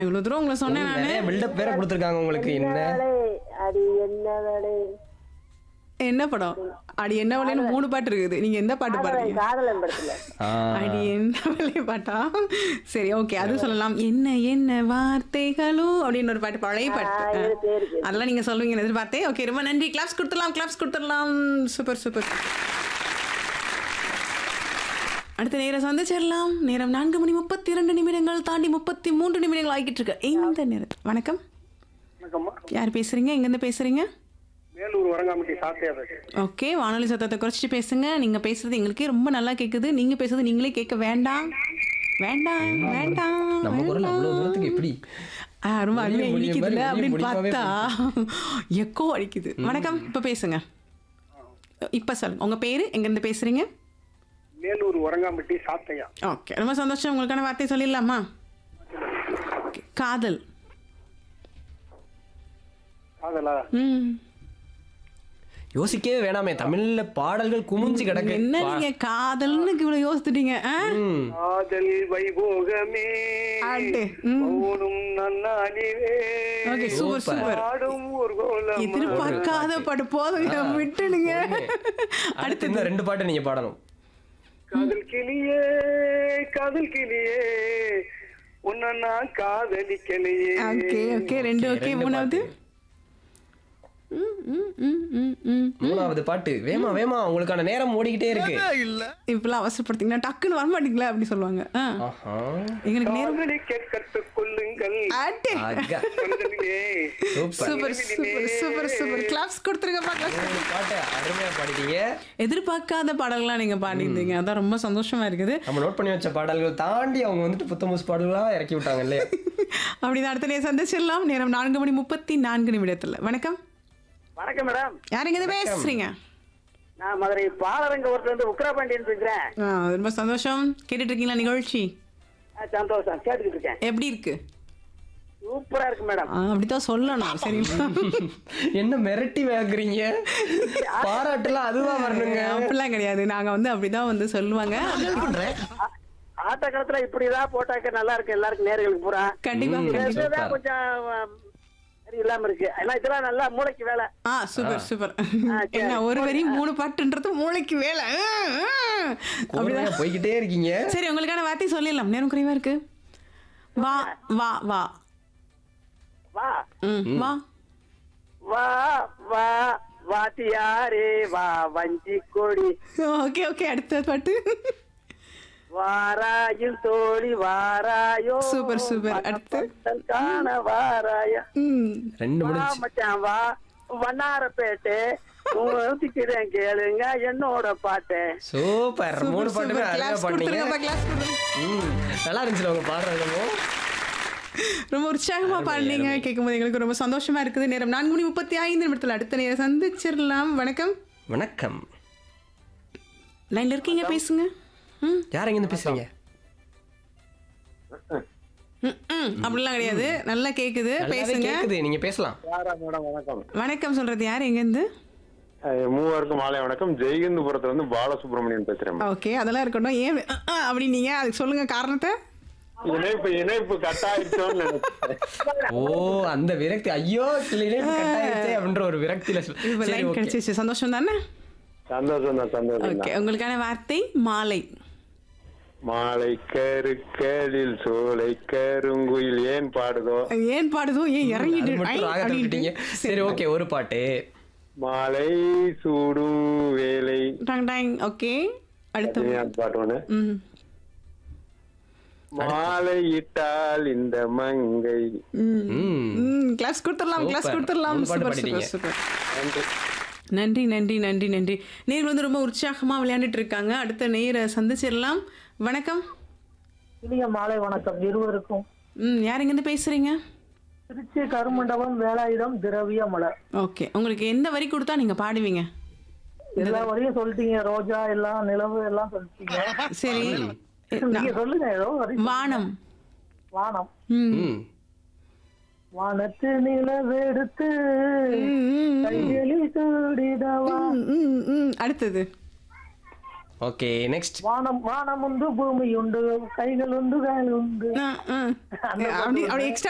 இவ்வளவு தூரம் உங்களை சொன்னேன் நானு நிறைய பில்டப் வேற கொடுத்துருக்காங்க உங்களுக்கு என்ன என்னவளே, அடி என்னவளே என்ன படம் அடி என்ன வலைன்னு மூணு பாட்டு இருக்குது நீங்க எந்த பாட்டு காதலன் பாடுறீங்க காதலன் படத்துல ஆ, அடி என்ன வலை பாட்டா சரி ஓகே அது சொல்லலாம் என்ன என்ன வார்த்தைகளோ அப்படின்னு ஒரு பாட்டு பழைய பாட்டு ஆ, ஆ. இருக்கு, இருக்கு. அதெல்லாம் நீங்க சொல்லுவீங்கன்னு எதிர்பார்த்தேன் ஓகே ரொம்ப நன்றி கிளாப்ஸ் கொடுத்துடலாம் கிளாப்ஸ் கொடுத்துடலாம் சூப்பர் சூப்பர் அடுத்த நேரம் சந்திச்சிடலாம் நேரம் நான்கு மணி முப்பத்தி இரண்டு நிமிடங்கள் தாண்டி முப்பத்தி மூன்று நிமிடங்கள் ஆகிட்டு இருக்கு இந்த நேரத்தில் வணக்கம் வணக்கம்மா யார் பேசுறீங்க எங்கேருந்து பேசுறீங்க மேலூர் வரங்காமட்டி சாத்தியா பேசுறேன் ஓகே வானொலி சத்தத்தை குறைச்சிட்டு பேசுங்க நீங்க பேசுறது எங்களுக்கே ரொம்ப நல்லா கேக்குது நீங்க பேசுறது நீங்களே கேட்க வேண்டாம் வேண்டாம் வேண்டாம் நம்ம குரல் வேண்டாம். அவ்வளவு தூரத்துக்கு எப்படி ஆ, ரொம்ப ஒளிய அருமையா ஒளிய இடிக்குதுல்ல மாதிரி அப்படின்னு ஒளிய ஒளியமாவே பார்த்தா எக்கோ அடிக்குது வணக்கம் இப்ப பேசுங்க இப்ப சொல்லுங்க உங்க பேரு எங்க இருந்து பேசுறீங்க மேலூர் வரங்காம்பட்டி சாத்தையா ஓகே ரொம்ப சந்தோஷம் உங்களுக்கான வார்த்தை சொல்லிடலாமா Okay. காதல் காதலா ம் யோசிக்கவே வேணாமே தமிழ்ல பாடல்கள் குமிஞ்சு கிடக்கு என்ன நீங்க காதல்னு இவ்வளவு யோசித்துட்டீங்க ஆ? ம். காதல் வைபோகமே ஆட்டு. ம். மௌனம் நன்னாளிவே ஓகே சூப்பர் சூப்பர் ஆடும் ஒரு கோலம் எதிர்பார்க்காத பாட்டு போதுங்க விட்டுடுங்க அடுத்து இன்னும் ரெண்டு பாட்டு நீங்க பாடணும் காதல் கிளியே காதல் கிளியே உன்னை நான் காதலிக்கலையே ஓகே ஓகே ரெண்டு ஓகே ரெண்டு மூணாவது பாட்டு. ம், ம், ம், ம், ம். மூணாவது பாட்டு வேமா வேமா உங்களுக்கான நேரம் ஓடிக்கிட்டே இருக்கு இப்பெல்லாம் அவசரப்படுத்தீங்கன்னா டக்குன்னு வர மாட்டீங்களா அப்படி சொல்லுவாங்க ஆ. ஆஹா. எங்களுக்கு நேரம் காதலிக்க கற்றுக்கொள்ளுங்கள் ஆட்டு. அக்கா. மனிதர்களே. Super super super super super claps கொடுத்துருங்கப்பா claps. மூணு பாட்டு அருமையா பாடிட்டீங்க எதிர்பார்க்காத பாடல்கள்லாம் நீங்க பாடிருந்தீங்க அதான் ரொம்ப சந்தோஷமா இருக்குது நம்ம நோட் பண்ணி வச்ச பாடல்கள் தாண்டி அவங்க வந்துட்டு புத்தமுஸ் பாடல்களா இறக்கி விட்டாங்க இல்லையா அப்படிதான் அடுத்த நேரம் சந்திச்சிடலாம் நேரம் நான்கு மணி முப்பத்தி நான்கு நிமிடத்துல வணக்கம் வணக்கம் மேடம் யாருங்க இதை பேசுறீங்க நான் மதுரை பாலரங்கபுரத்துல இருந்து உக்ரபாண்டியன் பேசுறேன் ஆ, ரொம்ப சந்தோஷம் கேட்டுட்டு இருக்கீங்களா நிகழ்ச்சி ஆ, சந்தோஷம் கேட்டுக்கிட்டு இருக்கேன் எப்படி இருக்கு சூப்பரா இருக்கு மேடம் ஆ, அப்படித்தான் சொல்லணும் சரிங்களா என்ன மிரட்டி வைக்கிறீங்க பாராட்டுலாம் அதுவா வரணுங்க அப்படிலாம் கிடையாது நாங்க வந்து அப்படிதான் வந்து சொல்லுவாங்க ஆட்ட காலத்துல இப்படிதான் போட்டாக்க நல்லா இருக்கு எல்லாருக்கும் நேர்களுக்கு பூரா கண்டிப்பா ம். கண்டிப்பா. இதுதான் சூப்பர். கொஞ்சம் ஆம், சரி இல்லாம இருக்கு ஏன்னா இதெல்லாம் நல்லா மூளைக்கு வேலை ஆ சூப்பர் சூப்பர் சரி. என்ன ஒரு வரி மூணு பாட்டுன்றது மூளைக்கு வேலை ஆ, ஆ. கூர்மையா அப்படிதான் போய்கிட்டே இருக்கீங்க சரி உங்களுக்கான வார்த்தை சொல்லிடலாம் நேரம் குறைவா இருக்கு வா வா வா வா ம், வா வா வா வாத்தியாரே வா வஞ்சி கொடி ஓகே ஓகே அடுத்த பாட்டு வாராயில் தோழி வாராயோ சூப்பர், சூப்பர். அடுத்து? மனப்பந்தல் காண வாராயா ம் ரெண்டு வா முடிச்சு மச்சான் வா வண்ணாரப்பேட்டை ஊத்திக்கிறேன் கேளுங்க என்னோட பாட்டு சூப்பர் மூணு பாட்டுமே அழகா கிளாஸ் பாட்டீங்க கொடுத்துருங்கப்பா கிளாஸ் கொடுத்துருங்க ம் நல்லா இருந்துச்சு உங்க பாடுறது ரொம்ப உற்சாகமா பாடுனீங்க கேட்கும்போது எங்களுக்கு ரொம்ப சந்தோஷமா இருக்குது நேரம் நான்கு மணி முப்பத்தி ஐந்து நிமிடத்தில் அடுத்த நேரம் சந்திச்சிடலாம் வணக்கம் வணக்கம் லைன்ல இருக்கீங்க பேசுங்க ம் யார் எங்க இருந்து பேசுறீங்க ம், ம் அப்படிலாம் கிடையாது நல்லா கேக்குது நல்லாவே பேசுங்க கேக்குது நீங்க பேசலாம் யாரா மேடம் வணக்கம் வணக்கம் சொல்றது யார் எங்கேருந்து அஹ் மூவருக்கும் மாலை வணக்கம் ஜெய்கந்தபுரத்துல இருந்து பாலசுப்ரமணியன் பேசுறேன் ஓகே அதெல்லாம் இருக்கட்டும் ஏன் அ, அ, அப்படின்னீங்க அதுக்கு சொல்லுங்க காரணத்தை இணைப்பு இணைப்பு கட் ஆயிடுச்சோன்னு நினைச்சேன் ஓ அந்த விரக்தி ஐயோ சில இணைப்பு கட் ஆயிடுச்சே அப்படின்ற ஒரு விரக்தியில சொல்- இப்போ சரி லைன் ஓகே கிடைச்சிச்சு சந்தோஷம் தானே சந்தோஷம் தான் சந்தோஷம் ஓகே தான் உங்களுக்கான வார்த்தை மாலை மாலை கருக்களில் சோலை கருங்குயில் ஏன் பாடுதோ ஏன் பாடுதோ ஏன் அது இறங்கிட்டு மட்டும் ஐ, ராகத்தை அப்படின்ட்டு. விட்டுட்டீங்க சரி ஓகே ஒரு பாட்டு மாலை சூடும் வேலை டாங் டாங் ஓகே அடுத்த இது அந்த பாட்டு ஒண்ணு ம் மாலை இட்டால் இந்த மங்கை ம் ம் ம் கிளாஸ் கொடுத்துடலாம் கிளாஸ் சூப்பர். கொடுத்துடலாம் மூணு பாட்டு சூப்பர் பாடிட்டீங்க. சூப்பர் சூப்பர் நன்றி நன்றி நன்றி நன்றி நேர் வந்து ரொம்ப உற்சாகமா விளையாண்டுட்டு இருக்காங்க அடுத்த நேர சந்திச்சிடலாம் வணக்கம் இனிய மாலை வணக்கம் இருவருக்கும் ம் யார் எங்கேருந்து பேசுறீங்க திருச்சி கருமண்டபம் வேலாயுதம் திரவிய மலர் ஓகே உங்களுக்கு எந்த வரி கொடுத்தா நீங்க பாடுவீங்க எல்லா வரையும் சொல்லிட்டீங்க ரோஜா எல்லாம் நிலவு எல்லாம் சொல்லிட்டீங்க சரி நீங்க சொல்லுங்க ஏதோ வரி வானம் வானம் ம் ம் வானத்து நிலவெடுத்து ம், ம், கையெழி சூடிடவா ம், ம், ம். அடுத்தது ஓகே நெக்ஸ்ட் வானம் வானம் உண்டு பூமி உண்டு கைகள் உண்டு வேல் உண்டு ஆ, ஆ. அப்படி அப்படி எக்ஸ்ட்ரா